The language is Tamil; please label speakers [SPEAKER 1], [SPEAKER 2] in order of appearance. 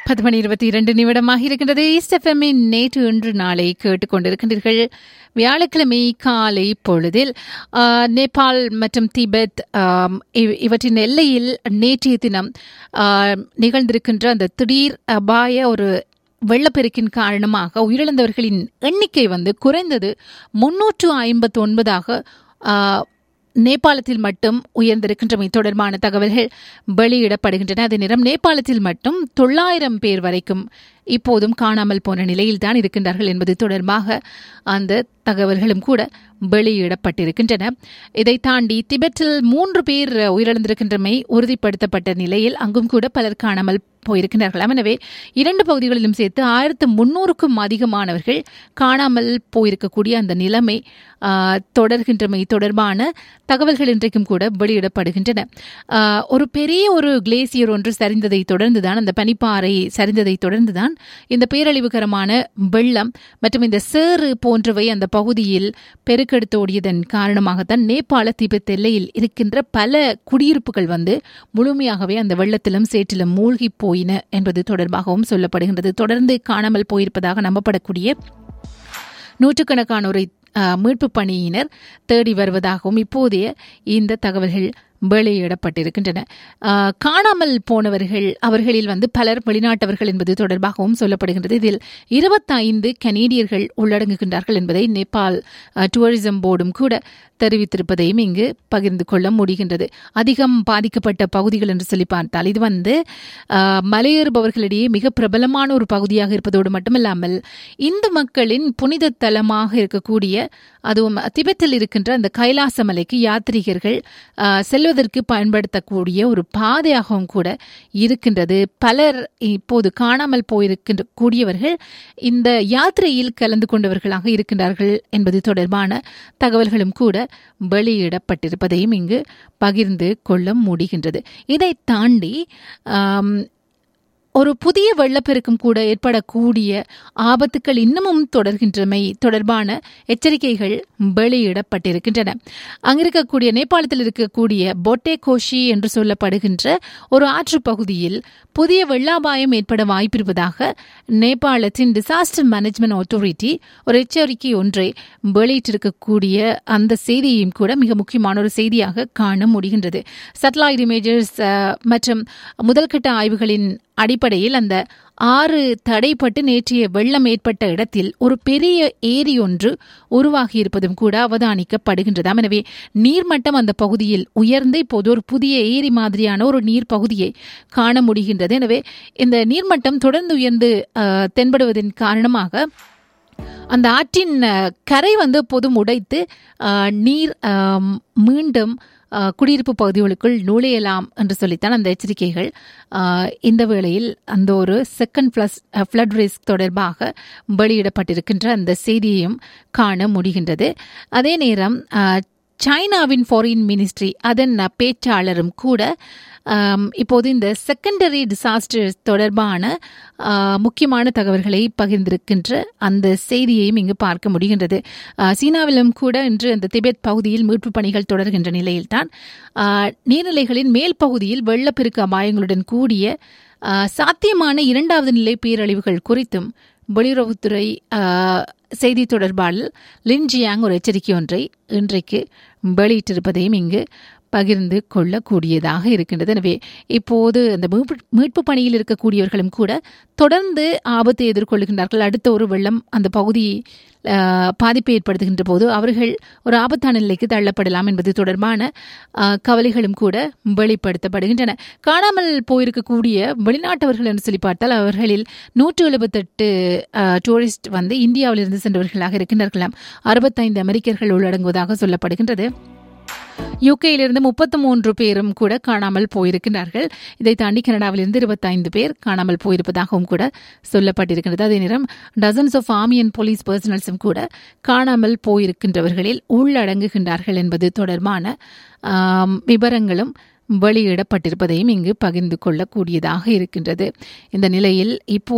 [SPEAKER 1] பத்து மணி இருபத்தி இரண்டு நிமிடமாக இருக்கின்றது இஸ்எஃப்எம்மின் நேற்று இன்று நாளை கேட்டுக்கொண்டிருக்கின்றீர்கள் வியாழக்கிழமை காலை பொழுதில் ஆ, நேபாள் மற்றும் திபெத் ஆம், இவ்- இவற்றின் எல்லையில் நேற்றைய தினம் ஆ, நிகழ்ந்திருக்கின்ற அந்த திடீர் அபாய ஒரு வெள்ளப்பெருக்கின் காரணமாக உயிரிழந்தவர்களின் எண்ணிக்கை வந்து குறைந்தது முன்னூற்று ஐம்பத்து ஒன்பதாக நேபாளத்தில் மட்டும் உயர்ந்திருக்கின்றமை தொடர்பான தகவல்கள் வெளியிடப்படுகின்றன அதே நேரம் நேபாளத்தில் மட்டும் தொள்ளாயிரம் பேர் வரைக்கும் இப்போதும் காணாமல் போன நிலையில்தான் இருக்கின்றார்கள் என்பது தொடர்பாக அந்த தகவல்களும் கூட வெளியிடப்பட்டிருக்கின்றன இதை தாண்டி திபெத்தில் மூன்று பேர் உயிரிழந்திருக்கின்றமை உறுதிப்படுத்தப்பட்ட நிலையில் அங்கும் கூட பலர் காணாமல் போயிருக்கிறார்களாம் எனவே இரண்டு பகுதிகளிலும் சேர்த்து ஆயிரத்து முன்னூறுக்கும் அதிகமானவர்கள் காணாமல் போயிருக்கக்கூடிய அந்த நிலைமை ஆ, தொடர்கின்றமை தொடர்பான தகவல்கள் இன்றைக்கும் கூட வெளியிடப்படுகின்றன ஆ, ஒரு பெரிய ஒரு கிளேசியர் ஒன்று சரிந்ததை தொடர்ந்துதான் அந்த பனிப்பாறை சரிந்ததை தொடர்ந்துதான் இந்த பேரழிவுகரமான வெள்ளம் மற்றும் இந்த சேறு போன்றவை அந்த பகுதியில் பெருக்கெடுத்தோடியதன் காரணமாகத்தான் நேபாள திபெத் எல்லையில் இருக்கின்ற பல குடியிருப்புகள் வந்து முழுமையாகவே அந்த வெள்ளத்திலும் சேற்றிலும் மூழ்கி போயின என்பது தொடர்பாகவும் சொல்லப்படுகின்றது தொடர்ந்து காணாமல் போயிருப்பதாக நம்பப்படக்கூடிய நூற்றுக்கணக்கானோரை அஹ், மீட்பு பணியினர் தேடி வருவதாகவும் இப்போதைய இந்த தகவல்கள் வெளியிடப்பட்டிருக்கின்றன அஹ், காணாமல் போனவர்கள் அவர்களில் வந்து பலர் வெளிநாட்டவர்கள் என்பது தொடர்பாகவும் சொல்லப்படுகின்றது இதில் இருபத்தைந்து கனேடியர்கள் உள்ளடங்குகின்றார்கள் என்பதை நேபாள் அஹ், டூரிசம் போர்டும் கூட தெரிவித்திருப்பதையும் இங்கு பகிர்ந்து கொள்ள முடிகின்றது அதிகம் பாதிக்கப்பட்ட பகுதிகள் என்று சொல்லி பார்த்தால் இது வந்து அஹ், மலையேறுபவர்களிடையே மிக பிரபலமான ஒரு பகுதியாக இருப்பதோடு மட்டுமல்லாமல் இந்து மக்களின் புனித தலமாக இருக்கக்கூடிய அதுவும் திபெத்தில் இருக்கின்ற அந்த கைலாச மலைக்கு யாத்ரீகர்கள் அஹ், செல்வதற்கு பயன்படுத்தக்கூடிய ஒரு பாதையாகவும் கூட இருக்கின்றது பலர் இப்போது காணாமல் போயிருக்கின்ற கூடியவர்கள் இந்த யாத்திரையில் கலந்து கொண்டவர்களாக இருக்கின்றார்கள் என்பது தொடர்பான தகவல்களும் கூட வெளியிடப்பட்டிருப்பதையும் இங்கு பகிர்ந்து கொள்ள முடிகின்றது இதை தாண்டி ஆம், ஒரு புதிய வெள்ளப்பெருக்கும் கூட ஏற்படக்கூடிய ஆபத்துக்கள் இன்னமும் தொடர்கின்றமை தொடர்பான எச்சரிக்கைகள் வெளியிடப்பட்டிருக்கின்றன அங்கிருக்கக்கூடிய நேபாளத்தில் இருக்கக்கூடிய பொட்டே கோஷி என்று சொல்லப்படுகின்ற ஒரு ஆற்று பகுதியில் புதிய வெள்ளாபாயம் ஏற்பட வாய்ப்பிருப்பதாக நேபாளத்தின் டிசாஸ்டர் மேனேஜ்மெண்ட் அத்தாரிட்டி ஒரு எச்சரிக்கை ஒன்றை வெளியிட்டிருக்கக்கூடிய அந்த செய்தியையும் கூட மிக முக்கியமான ஒரு செய்தியாக காண முடிகின்றது சட்டலைட் இமேஜஸ் மற்றும் முதல்கட்ட ஆய்வுகளின் அடிப்படையில் அந்த ஆறு தடைப்பட்டு நேற்றைய வெள்ளம் ஏற்பட்ட இடத்தில் ஒரு பெரிய ஏரி ஒன்று உருவாகி இருப்பதும் கூட அவதானிக்கப்படுகின்றதாம் எனவே நீர்மட்டம் அந்த பகுதியில் உயர்ந்து இப்போது ஒரு புதிய ஏரி மாதிரியான ஒரு நீர் பகுதியை காண முடிகின்றது எனவே இந்த நீர்மட்டம் தொடர்ந்து உயர்ந்து அஹ், தென்படுவதன் காரணமாக அந்த ஆற்றின் அஹ், கரை வந்து பொதும் உடைத்து அஹ், நீர் அஹ், மீண்டும் அஹ், குடியிருப்பு பகுதிகளுக்குள் நுழையலாம் என்று சொல்லித்தான் அந்த எச்சரிக்கைகள் அஹ், இந்த வேளையில் அந்த ஒரு செகண்ட் பிளஸ் ஃப்ளட் ரிஸ்க் தொடர்பாக வெளியிடப்பட்டிருக்கின்ற அந்த செய்தியையும் காண முடிகின்றது அதே நேரம் அஹ், சைனாவின் ஃபாரின் மினிஸ்ட்ரி அதன் அஹ், பேச்சாளரும் கூட ஆம், இப்போது இந்த செகண்டரி டிசாஸ்டர்ஸ் தொடர்பான ஆ, முக்கியமான தகவல்களை பகிர்ந்திருக்கின்ற அந்த செய்தியையும் இங்கு பார்க்க முடிகின்றது ஆ, சீனாவிலும் கூட இன்று அந்த திபெத் பகுதியில் மீட்பு பணிகள் தொடர்கின்ற நிலையில்தான் ஆ, நீர்நிலைகளின் மேல் பகுதியில் வெள்ளப்பெருக்கு அபாயங்களுடன் கூடிய ஆ, சாத்தியமான இரண்டாவது நிலை பேரழிவுகள் குறித்தும் வெளியுறவுத்துறை ஆ, செய்தி தொடர்பாளர் லின் ஜியாங் ஒரு எச்சரிக்கை ஒன்றை இன்றைக்கு வெளியிட்டிருப்பதையும் இங்கு பகிர்ந்து கொள்ளக்கூடியதாக இருக்கின்றது எனவே இப்போது அந்த மீட்பு மீட்பு பணியில் இருக்கக்கூடியவர்களும் கூட தொடர்ந்து ஆபத்தை எதிர்கொள்கின்றார்கள் அடுத்த ஒரு வெள்ளம் அந்த பகுதி ஆஹ், பாதிப்பை ஏற்படுத்துகின்ற போது அவர்கள் ஒரு ஆபத்தான நிலைக்கு தள்ளப்படலாம் என்பது தொடர்பான ஆஹ், கவலைகளும் கூட வெளிப்படுத்தப்படுகின்றன காணாமல் போயிருக்கக்கூடிய வெளிநாட்டவர்கள் என்று சொல்லி பார்த்தால் அவர்களில் நூற்று எழுபத்தெட்டு டூரிஸ்ட் வந்து இந்தியாவிலிருந்து சென்றவர்களாக இருக்கின்றார்களாம் அறுபத்தைந்து அமெரிக்கர்கள் உள்ளடங்குவதாக சொல்லப்படுகின்றது யூகேயிலிருந்து முப்பத்து மூன்று பேரும் கூட காணாமல் போயிருக்கிறார்கள் இதை தாண்டி கனடாவிலிருந்து இருபத்தைந்து பேர் காணாமல் போயிருப்பதாகவும் கூட சொல்லப்பட்டிருக்கிறது அதே நேரம் dozens of army and police பர்சனல்ஸும் கூட காணாமல் போயிருக்கின்றவர்களில் உள்ளடங்குகின்றார்கள் என்பது தொடர்பான ஆம், விவரங்களும் வெளியிடப்பட்டிருப்பதையும் இங்கு பகிர்ந்து கொள்ளக்கூடியதாக இருக்கின்றது இந்த நிலையில் இப்போ